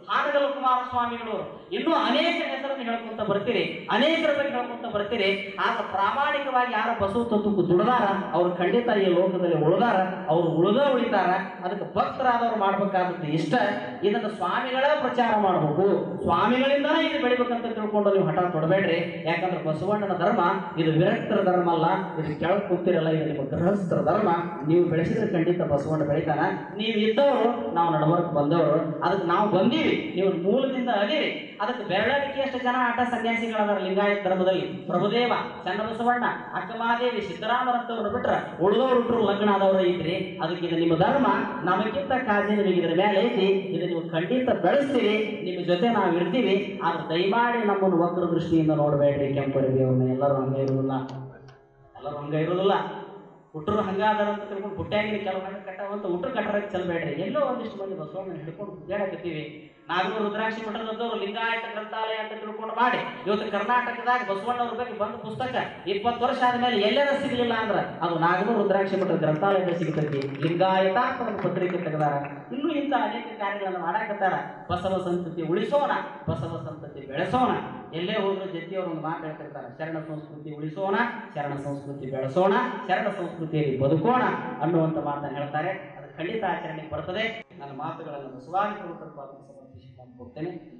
ಹಾನಗಲ್ ಕುಮಾರಸ್ವಾಮಿಗಳು ಇನ್ನೂ ಅನೇಕ ಹೆಸರನ್ನು ಹೇಳ್ಕೊಂತ ಬರ್ತೀರಿ ಅನೇಕರ ಬಗ್ಗೆ ಹೇಳ್ಕೊಂತ ಬರ್ತೀರಿ ಆತ ಪ್ರಾಮಾಣಿಕವಾಗಿ ಯಾರ ಬಸವ ತತ್ವಕ್ಕೆ ದುಡದಾರ ಅವ್ರು ಖಂಡಿತ ಈ ಲೋಕದಲ್ಲಿ ಉಳಿದಾರ ಅವ್ರು ಉಳಿದ ಉಳಿತಾರ ಅದಕ್ಕೆ ಭಕ್ತರಾದವ್ರು ಮಾಡ್ಬೇಕಾದದ್ದು ಇಷ್ಟ ಇದನ್ನ ಸ್ವಾಮಿಗಳ ಪ್ರಚಾರ ಮಾಡಬೇಕು ಸ್ವಾಮಿಗಳಿಂದನೇ ಇದು ಬೆಳಿಬೇಕಂತ ತಿಳ್ಕೊಂಡು ನೀವು ಹಠ ತೊಡಬೇಡ್ರಿ ಯಾಕಂದ್ರೆ ಬಸವಣ್ಣನ ಧರ್ಮ ಇದು ವಿರಕ್ತರ ಧರ್ಮ ಅಲ್ಲ ಇದು ಕೆಳಗೆ ಕೂತಿರಲ್ಲ ಇದು ನಿಮ್ಮ ಗೃಹಸ್ಥರ ಧರ್ಮ ನೀವು ಬೆಳೆಸಿದ್ರೆ ಖಂಡಿತ ಬಸವಣ್ಣ ಬೆಳಿತಾನ ನೀವು ಇದ್ದವರು ನಾವು ನಡವರ್ಕ್ ಬಂದವರು ಅದಕ್ಕೆ ನಾವು ಬಂದೀವಿ ನೀವು ಮೂಲದಿಂದ ಅದೀವಿ ಅದಕ್ಕೆ ಬೆರಳಡಿಕೆ ಎಷ್ಟು ಜನ ಆಟ ಸನ್ಯಾಸಿಗಳದಾರ ಲಿಂಗಾಯತ ಧರ್ಮದಲ್ಲಿ ಪ್ರಭುದೇವ ಚನ್ನಬಸವಣ್ಣ ಅಕ್ಕಮಾದೇವಿ ಸಿದ್ದರಾಮರಂತವ್ರು ಬಿಟ್ರ ಉಳಿದವ್ರು ಬಿಟ್ರು ಲಗ್ನ ಆದವ್ರು ಇದ್ರಿ ಅದಕ್ಕೆ ಇದು ನಿಮ್ಮ ಧರ್ಮ ನಮಗಿಂತ ಕಾಳಜಿ ನಿಮಗೆ ಇದ್ರ ಮೇಲೆ ಐತಿ ಇದು ನೀವು ಖಂಡಿತ ಬೆಳೆಸ್ತೀರಿ ನಿಮ್ಮ ಜೊತೆ ನಾವು ಇರ್ತೀವಿ ಆದ್ರೆ ದಯಮಾಡಿ ನಮ್ಮನ್ನು ವಕ್ರ ದೃಷ್ಟಿಯಿಂದ ನೋಡಬೇಡ್ರಿ ಕೆಂಪರಿಗೆ ಅವ್ರನ್ನ ಎಲ್ಲರೂ ಹಂಗೆ ಇರುವುದಿಲ್ಲ ಎಲ್ಲರೂ ಹಂಗೆ ಇರೋದಿಲ್ಲ ಹುಟ್ಟರು ಹಂಗಾದಾರ ಅಂತ ತಿಳ್ಕೊಂಡು ಹುಟ್ಟ್ಯಾಗಿನ ಕೆಲವು ಹಂಗೆ ಕಟ್ಟವಂತ ಹುಟ್ಟರು ಕಟ್ಟರಕ್ಕೆ ಚೆಲ್ಬೇಡ್ರಿ ಎಲ್ಲೋ ಒಂದಿಷ್ಟು ಮಂದಿ ಬಸವಣ್ಣ ಹಿಡ್ಕೊಂಡು ಹೇಳಕತ್ತೀವಿ ನಾಗನೂರು ರುದ್ರಾಕ್ಷಿ ಮಠದವರು ಲಿಂಗಾಯತ ಗ್ರಂಥಾಲಯ ಅಂತ ತಿಳ್ಕೊಂಡು ಮಾಡಿ ಇವತ್ತು ಕರ್ನಾಟಕದಾಗ ಬಸವಣ್ಣವ್ರ ಬಗ್ಗೆ ಬಂದ ಪುಸ್ತಕ ಇಪ್ಪತ್ತು ವರ್ಷ ಆದ್ಮೇಲೆ ಎಲ್ಲರ ಸಿಗಲಿಲ್ಲ ಅಂದ್ರ ಅದು ನಾಗನೂರು ರುದ್ರಾಕ್ಷಿ ಮಠದ ಗ್ರಂಥಾಲಯದ ಸಿಗ್ತೈತಿ ಲಿಂಗಾಯತ ಅಂತ ಒಂದು ಪತ್ರಿಕೆ ತೆಗೆದಾರ ಇನ್ನೂ ಇಂಥ ಅನೇಕ ಕಾರ್ಯಗಳನ್ನು ಮಾಡಾಕತ್ತಾರ ಬಸವ ಸಂತತಿ ಉಳಿಸೋಣ ಬಸವ ಸಂತತಿ ಬೆಳೆಸೋಣ ಎಲ್ಲೇ ಹೋದ್ರು ಜೊತೆಯವರು ಒಂದು ಮಾತು ಹೇಳ್ತಿರ್ತಾರೆ ಶರಣ ಸಂಸ್ಕೃತಿ ಉಳಿಸೋಣ ಶರಣ ಸಂಸ್ಕೃತಿ ಬೆಳೆಸೋಣ ಶರಣ ಸಂಸ್ಕೃತಿಯಲ್ಲಿ ಬದುಕೋಣ ಅನ್ನುವಂಥ ಮಾತನ್ನು ಹೇಳ್ತಾರೆ ಅದು ಖಂಡಿತ ಆಚರಣೆಗೆ ಬರ್ತದೆ ನನ್ನ ಮಾತುಗಳನ್ನು ಬಸವಾದಿ ಪ್ರಮುಖರು ಸಮರ್ಪಿಸಿ ನಾನು ಕೊಡ್ತೇನೆ